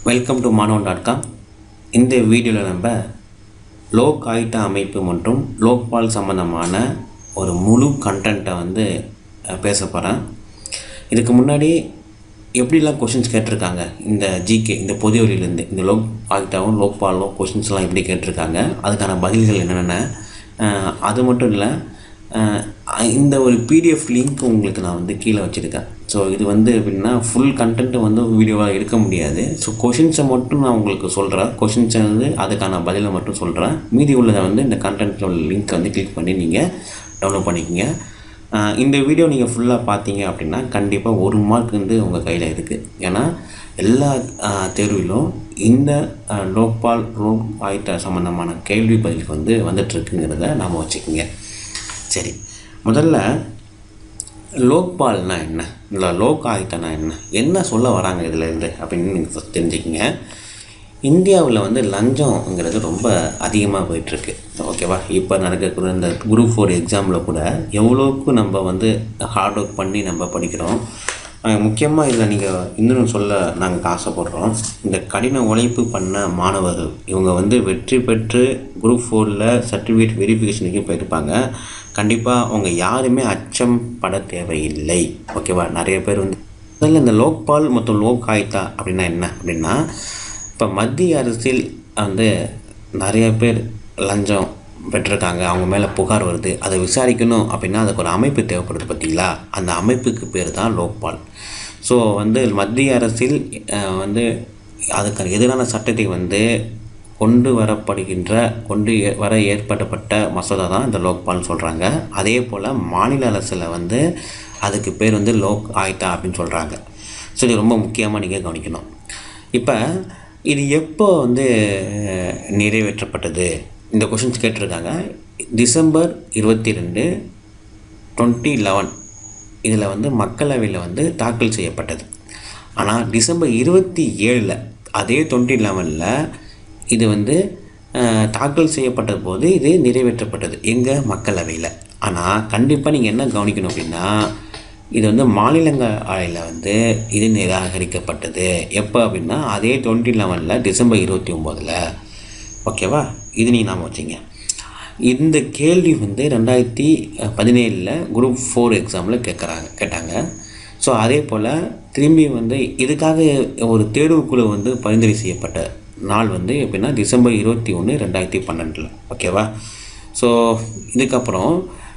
welcome to Manavan dot com இந்த வீடியோவில் நம்ம லோக் ஆயுத அமைப்பு மற்றும் லோக்பால் சம்மந்தமான ஒரு முழு கண்டென்ட்டை வந்து அஹ், பேச போகிறேன் இதுக்கு முன்னாடி எப்படிலாம் கொஷின்ஸ் கேட்டிருக்காங்க இந்த ஜிகே இந்த பொதுவெளியிலேருந்து இந்த லோக் ஆயுதாவும் லோக்பாலும் கொஷின்ஸ்லாம் எப்படி கேட்டிருக்காங்க அதுக்கான பதில்கள் என்னென்ன அஹ், அது மட்டும் இல்லை அஹ் இந்த ஒரு பிடிஎஃப் லிங்க் உங்களுக்கு நான் வந்து கீழே வச்சுருக்கேன் ஸோ இது வந்து எப்படின்னா ஃபுல் கண்டென்ட்டை வந்து வீடியோவாக எடுக்க முடியாது ஸோ கொஷின்ஸை மட்டும் நான் உங்களுக்கு சொல்கிறேன் கொஷின்ஸை வந்து அதுக்கான பதிலை மட்டும் சொல்கிறேன் மீதி உள்ளதை வந்து இந்த கண்டென்ட்டோட லிங்க் வந்து கிளிக் பண்ணி நீங்கள் டவுன்லோட் பண்ணிக்கோங்க அஹ் இந்த வீடியோ நீங்கள் ஃபுல்லாக பார்த்தீங்க அப்படின்னா கண்டிப்பாக ஒரு மார்க் வந்து உங்கள் கையில் இருக்குது ஏன்னா எல்லா அஹ், தேர்விலும் இந்த அஹ், லோக்பால் லோக் ஆயுத சம்மந்தமான கேள்வி பதிலுக்கு வந்து வந்துட்டுருக்குங்கிறத நாம் வச்சுக்கோங்க சரி முதல்ல லோக்பால்னா என்ன இல்லை லோக் ஆயுதனா என்ன என்ன சொல்ல வராங்க இதுலேருந்து அப்படின்னு நீங்கள் first தெரிஞ்சுக்கங்க இந்தியாவில் வந்து லஞ்சம்ங்கிறது ரொம்ப அதிகமாக போயிட்டுருக்கு ஓகேவா இப்போ நடக்கக்கூடிய இந்த குரூப் ஃபோர் எக்ஸாமில் கூட எவ்வளோக்கு நம்ம வந்து ஹார்ட் ஒர்க் பண்ணி நம்ம படிக்கிறோம் முக்கியமாக இதில் நீங்கள் இன்னும் சொல்ல நாங்கள் ஆசைப்படுறோம் இந்த கடின உழைப்பு பண்ண மாணவர்கள் இவங்க வந்து வெற்றி பெற்று குரூப் ஃபோரில் சர்டிஃபிகேட் வெரிஃபிகேஷனுக்கு போயிருப்பாங்க கண்டிப்பாக அவங்க யாருமே அச்சம் பட தேவையில்லை ஓகேவா நிறைய பேர் வந்து முதல்ல இந்த லோக்பால் மற்றும் லோக் ஆயுதா அப்படின்னா என்ன அப்படின்னா இப்போ மத்திய அரசில் வந்து நிறைய பேர் லஞ்சம் பெற்றிருக்காங்க அவங்க மேலே புகார் வருது அதை விசாரிக்கணும் அப்படின்னா அதுக்கு ஒரு அமைப்பு தேவைப்படுது பார்த்தீங்களா அந்த அமைப்புக்கு பேர் தான் லோக்பால் ஸோ வந்து மத்திய அரசில் அஹ், வந்து அதுக்கு எதிரான சட்டத்தை வந்து கொண்டு வரப்படுகின்ற கொண்டு ஏ- வர ஏற்பட்டப்பட்ட மசோதா தான் இந்த லோக்பால்னு சொல்கிறாங்க அதே போல் மாநில அரசில் வந்து அதுக்கு பேர் வந்து லோக் ஆயுதா அப்படின்னு சொல்கிறாங்க ஸோ இது ரொம்ப முக்கியமாக நீங்கள் கவனிக்கணும் இப்போ இது எப்போ வந்து அஹ், நிறைவேற்றப்பட்டது இந்த கொஷின்ஸ் கேட்டிருக்காங்க டிசம்பர் இருபத்தி ரெண்டு டுவெண்ட்டி லெவன் இதில் வந்து மக்களவையில் வந்து தாக்கல் செய்யப்பட்டது ஆனால் டிசம்பர் இருபத்தி ஏழில் அதே டுவெண்ட்டி லெவனில் இது வந்து அஹ், தாக்கல் செய்யப்பட்ட போது இது நிறைவேற்றப்பட்டது எங்கள் மக்களவையில் ஆனால் கண்டிப்பாக நீங்கள் என்ன கவனிக்கணும் அப்படின்னா இது வந்து மாநிலங்களவையில் வந்து இது நிராகரிக்கப்பட்டது எப்போ அப்படின்னா அதே டுவெண்ட்டி லெவனில் டிசம்பர் இருபத்தி ஒம்போதில் ஓகேவா இது நீ நாம வச்சிங்க இந்த கேள்வி வந்து ரெண்டாயிரத்தி பதினேழில் குரூப் ஃபோர் எக்ஸாமில் கேட்குறாங்க கேட்டாங்க ஸோ அதே போல் திரும்பி வந்து இதுக்காக ஒரு தேர்வுக்குழு வந்து பரிந்துரை செய்யப்பட்ட நாள் வந்து எப்படின்னா டிசம்பர் இருபத்தி ஒன்று ரெண்டாயிரத்தி பன்னெண்டில் ஓகேவா ஸோ இதுக்கப்புறம்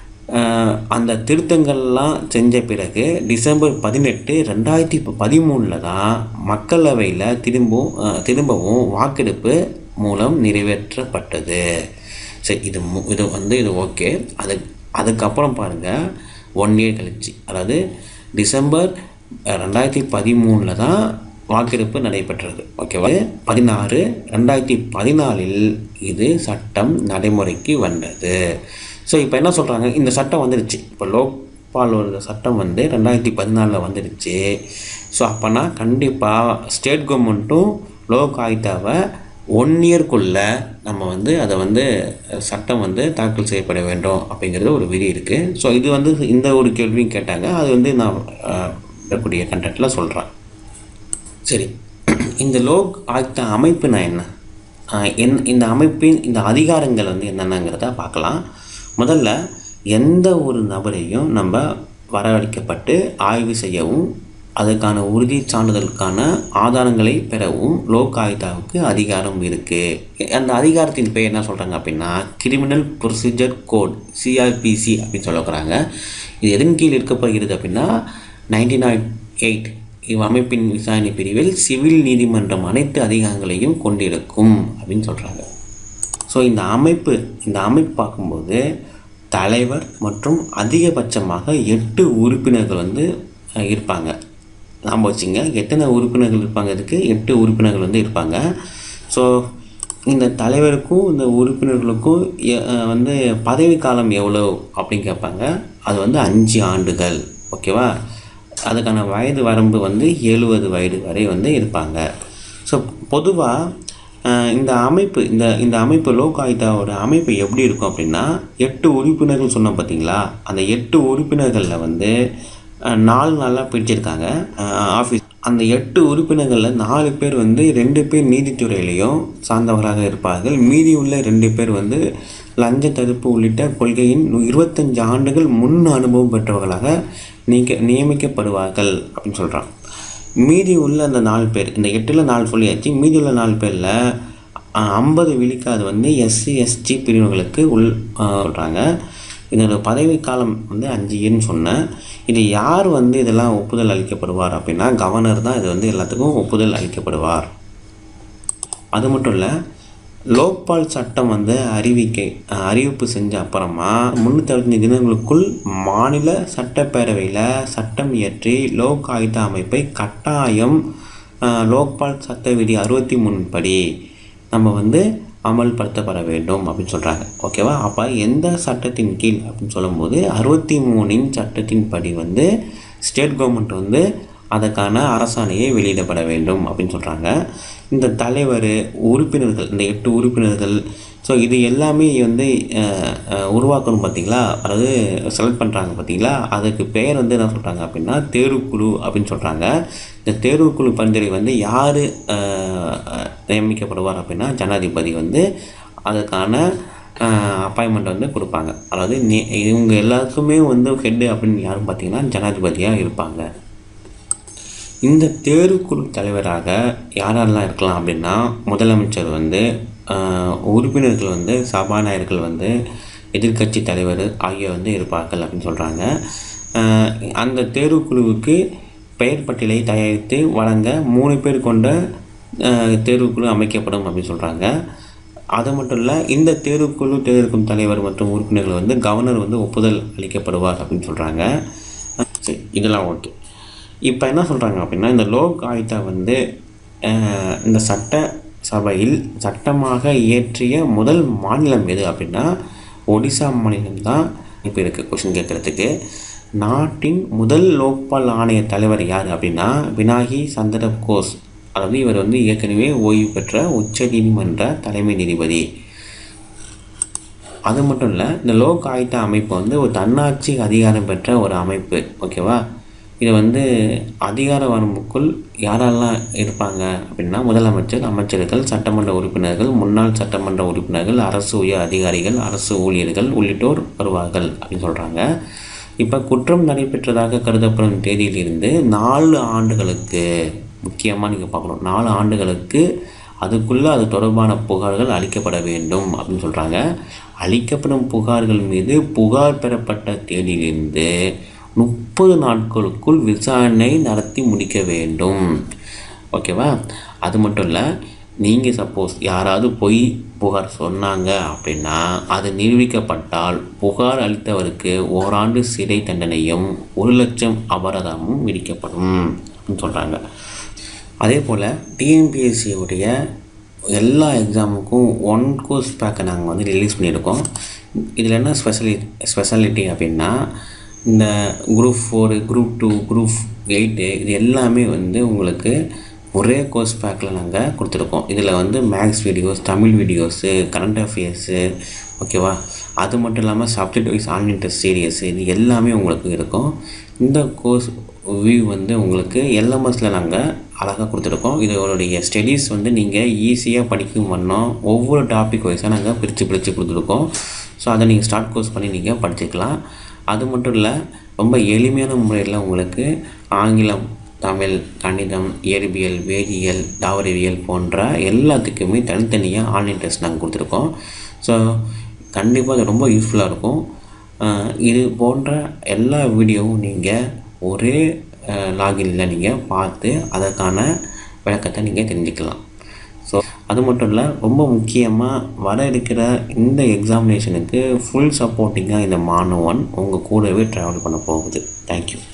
அஹ், அந்த திருத்தங்கள்லாம் செஞ்ச பிறகு டிசம்பர் பதினெட்டு ரெண்டாயிரத்தி பதிமூணில் தான் மக்களவையில் திரும்பவும் அஹ், திரும்பவும் வாக்கெடுப்பு மூலம் நிறைவேற்றப்பட்டது சரி இது மு- இது வந்து இது ஓகே அது அதுக்கப்புறம் பாருங்கள் ஒன் இயர் கழிச்சு அதாவது டிசம்பர் அஹ், ரெண்டாயிரத்தி பதிமூணில் தான் வாக்கெடுப்பு நடைபெற்றது ஓகேவா பதினாறு ரெண்டாயிரத்தி பதினாலில் இது சட்டம் நடைமுறைக்கு வந்தது ஸோ இப்போ என்ன சொல்கிறாங்க இந்த சட்டம் வந்துடுச்சு இப்போ லோக்பால் ஒரு சட்டம் வந்து ரெண்டாயிரத்தி பதினாலில் வந்துடுச்சு ஸோ அப்போனா கண்டிப்பாக ஸ்டேட் கவர்மெண்ட்டும் லோக் ஆயுதாவை ஒன் இயர்க்குள்ளே நம்ம வந்து அதை வந்து அஹ், சட்டம் வந்து தாக்கல் செய்யப்பட வேண்டும் அப்படிங்கிறது ஒரு விதி இருக்குது ஸோ இது வந்து இந்த ஒரு கேள்வியும் கேட்டாங்க அது வந்து நான் அஹ், வரக்கூடிய கண்டென்ட்டில் சொல்கிறேன் சரி இந்த லோக் ஆயுக்தா அமைப்புனா என்ன ஆஹ் என் இந்த அமைப்பின் இந்த அதிகாரங்கள் வந்து என்னென்னங்கிறத பார்க்கலாம் முதல்ல எந்த ஒரு நபரையும் நம்ம வரவழைக்கப்பட்டு ஆய்வு செய்யவும் அதுக்கான உறுதி சான்றிதழுக்கான ஆதாரங்களை பெறவும் லோக் ஆயுதாவுக்கு அதிகாரம் இருக்குது அந்த அதிகாரத்தின் பெயர் என்ன சொல்கிறாங்க அப்படின்னா கிரிமினல் ப்ரொசீஜர் கோட் சிஆர்பிசி அப்படின்னு சொல்லப்படுறாங்க இது எதன் கீழ் இருக்கப்படுகிறது அப்படின்னா நைன்டீன் எயிட் இவ் அமைப்பின் விசாரணை பிரிவில் சிவில் நீதிமன்றம் அனைத்து அதிகாரங்களையும் கொண்டிருக்கும் அப்படின்னு சொல்கிறாங்க ஸோ இந்த அமைப்பு இந்த அமைப்பு பார்க்கும்போது தலைவர் மற்றும் அதிகபட்சமாக எட்டு உறுப்பினர்கள் வந்து அஹ், இருப்பாங்க நாம் வச்சுங்க எத்தனை உறுப்பினர்கள் இருப்பாங்க இதுக்கு எட்டு உறுப்பினர்கள் வந்து இருப்பாங்க ஸோ இந்த தலைவருக்கும் இந்த உறுப்பினர்களுக்கும் எ- அஹ், வந்து பதவி காலம் எவ்வளோ அப்படின்னு கேட்பாங்க அது வந்து அஞ்சு ஆண்டுகள் ஓகேவா அதுக்கான வயது வரம்பு வந்து எழுபது வயது வரை வந்து இருப்பாங்க ஸோ பொதுவாக இந்த அமைப்பு இந்த இந்த அமைப்பு லோக் ஆயுதாவோட அமைப்பு எப்படி இருக்கும் அப்படின்னா எட்டு உறுப்பினர்கள் சொன்னோம் பார்த்தீங்களா அந்த எட்டு உறுப்பினர்களில் வந்து அஹ், நாலு நாளாக பிரிச்சிருக்காங்க ஆஃபீஸ் அந்த எட்டு உறுப்பினர்களில் நாலு பேர் வந்து ரெண்டு பேர் நீதித்துறையிலையும் சார்ந்தவர்களாக இருப்பார்கள் மீதி உள்ள ரெண்டு பேர் வந்து லஞ்ச தடுப்பு உள்ளிட்ட கொள்கையின் இருபத்தஞ்சு ஆண்டுகள் முன் அனுபவம் பெற்றவர்களாக நீக்க நியமிக்கப்படுவார்கள் அப்படின்னு சொல்கிறான் மீதி உள்ள அந்த நாலு பேர் இந்த எட்டில் நாலு சொல்லியாச்சு மீதி உள்ள நாலு பேரில் ஐம்பது விழுக்காது வந்து எஸ்சி எஸ்டி பிரிவுகளுக்கு உள் சொல்கிறாங்க இதோட பதவி காலம் வந்து அஞ்சு இயர்னு சொன்னேன் இது யார் வந்து இதெல்லாம் ஒப்புதல் அளிக்கப்படுவார் அப்படின்னா கவர்னர் தான் இது வந்து எல்லாத்துக்கும் ஒப்புதல் அளிக்கப்படுவார் அது மட்டும் இல்லை லோக்பால் சட்டம் வந்து அறிவிக்கை அஹ், அறிவிப்பு செஞ்ச அப்புறமா முந்நூற்றி அறுபத்தஞ்சு தினங்களுக்குள் மாநில சட்டப்பேரவையில் சட்டம் இயற்றி லோக் ஆயுத அமைப்பை கட்டாயம் அஹ், லோக்பால் சட்ட விதி அறுபத்தி மூணு படி நம்ம வந்து அமல்படுத்தப்பட வேண்டும் அப்படின்னு சொல்கிறாங்க ஓகேவா அப்போ எந்த சட்டத்தின் கீழ் அப்படின்னு சொல்லும்போது அறுபத்தி மூணின் சட்டத்தின் படி வந்து ஸ்டேட் கவர்மெண்ட் வந்து அதற்கான அரசாணையை வெளியிடப்பட வேண்டும் அப்படின்னு சொல்கிறாங்க இந்த தலைவர் உறுப்பினர்கள் இந்த எட்டு உறுப்பினர்கள் ஸோ இது எல்லாமே வந்து அஹ், அஹ், உருவாக்கணும் பார்த்தீங்களா அதாவது செலக்ட் பண்ணுறாங்க பார்த்தீங்களா அதுக்கு பெயர் வந்து என்ன சொல்கிறாங்க அப்படின்னா தேர்வுக்குழு அப்படின்னு சொல்கிறாங்க இந்த தேர்வுக்குழு பரிந்துரை வந்து யார் நியமிக்கப்படுவார் அப்படின்னா ஜனாதிபதி வந்து அதுக்கான அப்பாயின்மெண்ட் வந்து கொடுப்பாங்க அதாவது நி- இவங்க எல்லாருக்குமே வந்து ஹெட்டு அப்படின்னு யாரும் பார்த்தீங்கன்னா ஜனாதிபதியாக இருப்பாங்க இந்த தேர்வுக்குழு தலைவராக யாரெல்லாம் இருக்கலாம் அப்படின்னா முதலமைச்சர் வந்து ஆஹ், உறுப்பினர்கள் வந்து சபாநாயகர்கள் வந்து எதிர்க்கட்சி தலைவர் ஆகிய வந்து இருப்பார்கள் அப்படின்னு சொல்கிறாங்க அந்த தேர்வுக்குழுவுக்கு பெயர் பட்டியலை தயாரித்து வழங்க மூணு பேர் கொண்ட ஆஹ், தேர்வுக்குழு அமைக்கப்படும் அப்படின்னு சொல்கிறாங்க அது மட்டும் இல்லை இந்த தேர்வுக்குழு தேர்ந்தெடுக்கும் தலைவர் மற்றும் உறுப்பினர்கள் வந்து கவர்னர் வந்து ஒப்புதல் அளிக்கப்படுவார் அப்படின்னு சொல்கிறாங்க சரி இதெல்லாம் ஓகே இப்போ என்ன சொல்கிறாங்க அப்படின்னா இந்த லோக் ஆயுதா வந்து அஹ், இந்த சட்ட சபையில் சட்டமாக இயற்றிய முதல் மாநிலம் எது அப்படின்னா ஒடிசா மாநிலம் தான் இப்போ இருக்குது கொஷின் கேட்குறதுக்கு நாட்டின் முதல் லோக்பால் ஆணைய தலைவர் யார் அப்படின்னா வினாகி சந்திர கோஸ் அதாவது இவர் வந்து ஏற்கனவே ஓய்வு பெற்ற உச்ச நீதிமன்ற தலைமை நீதிபதி அது மட்டும் இல்லை இந்த லோக் ஆயுத அமைப்பு வந்து ஒரு தன்னாட்சி அதிகாரம் பெற்ற ஒரு அமைப்பு ஓகேவா இது வந்து அதிகார வரம்புக்குள் யாரெல்லாம் இருப்பாங்க அப்படின்னா முதலமைச்சர் அமைச்சர்கள் சட்டமன்ற உறுப்பினர்கள் முன்னாள் சட்டமன்ற உறுப்பினர்கள் அரசு உயர் அதிகாரிகள் அரசு ஊழியர்கள் உள்ளிட்டோர் வருவார்கள் அப்படின்னு சொல்கிறாங்க இப்போ குற்றம் நடைபெற்றதாக கருதப்படும் தேதியிலிருந்து நாலு ஆண்டுகளுக்கு முக்கியமாக நீங்கள் பார்க்கணும் நாலு ஆண்டுகளுக்கு அதுக்குள்ளே அது தொடர்பான புகார்கள் அளிக்கப்பட வேண்டும் அப்படின்னு சொல்கிறாங்க அளிக்கப்படும் புகார்கள் மீது புகார் பெறப்பட்ட தேதியிலிருந்து முப்பது நாட்களுக்குள் விசாரணை நடத்தி முடிக்க வேண்டும் ஓகேவா அது மட்டும் இல்லை நீங்கள் சப்போஸ் யாராவது பொய் புகார் சொன்னாங்க அப்படின்னா அது நிரூபிக்கப்பட்டால் புகார் அளித்தவருக்கு ஓராண்டு சிறை தண்டனையும் ஒரு லட்சம் அபராதமும் விதிக்கப்படும் அப்படின்னு சொல்கிறாங்க அதே போல் டிஎன்பிஎஸ்சியுடைய எல்லா எக்ஸாமுக்கும் ஒன் கோர்ஸ் பேக்கை நாங்கள் வந்து ரிலீஸ் பண்ணியிருக்கோம் இதில் என்ன ஸ்பெஷலி ஸ்பெஷாலிட்டி அப்படின்னா இந்த group four group two group eight இது எல்லாமே வந்து உங்களுக்கு ஒரே கோர்ஸ் பேக்கில் நாங்கள் கொடுத்துருக்கோம் இதில் வந்து maths videos Tamil videos current affairs ஓகேவா அது மட்டும் இல்லாமல் subject wise online test series இது எல்லாமே உங்களுக்கு இருக்கும் இந்த கோர்ஸ் வியூ வந்து உங்களுக்கு எல்எம்எஸில் நாங்கள் அழகாக கொடுத்துருக்கோம் இதோடைய ஸ்டடீஸ் வந்து நீங்கள் ஈஸியாக படிக்கும் வண்ணம் ஒவ்வொரு டாபிக் வைஸாக நாங்கள் பிரித்து பிரித்து கொடுத்துருக்கோம் ஸோ அதை நீங்கள் ஸ்டார்ட் கோர்ஸ் பண்ணி நீங்கள் படிச்சுக்கலாம் அது மட்டும் இல்லை ரொம்ப எளிமையான முறையில் உங்களுக்கு ஆங்கிலம் தமிழ் கணிதம் இயற்பியல் வேதியியல் தாவரவியல் போன்ற எல்லாத்துக்குமே தனித்தனியாக ஆன்லைன் டெஸ்ட் நாங்கள் கொடுத்துருக்கோம் ஸோ கண்டிப்பாக அது ரொம்ப யூஸ்ஃபுல்லாக இருக்கும் அஹ் இது போன்ற எல்லா வீடியோவும் நீங்கள் ஒரே லாகினில் நீங்கள் பார்த்து அதற்கான விளக்கத்தை நீங்கள் தெரிஞ்சுக்கலாம் ஸோ அது மட்டும் இல்லை ரொம்ப முக்கியமாக வர இருக்கிற இந்த எக்ஸாமினேஷனுக்கு ஃபுல் சப்போர்ட்டிங்காக இந்த மாணவன் உங்கள் கூடவே ட்ராவல் பண்ண போகுது தேங்க்யூ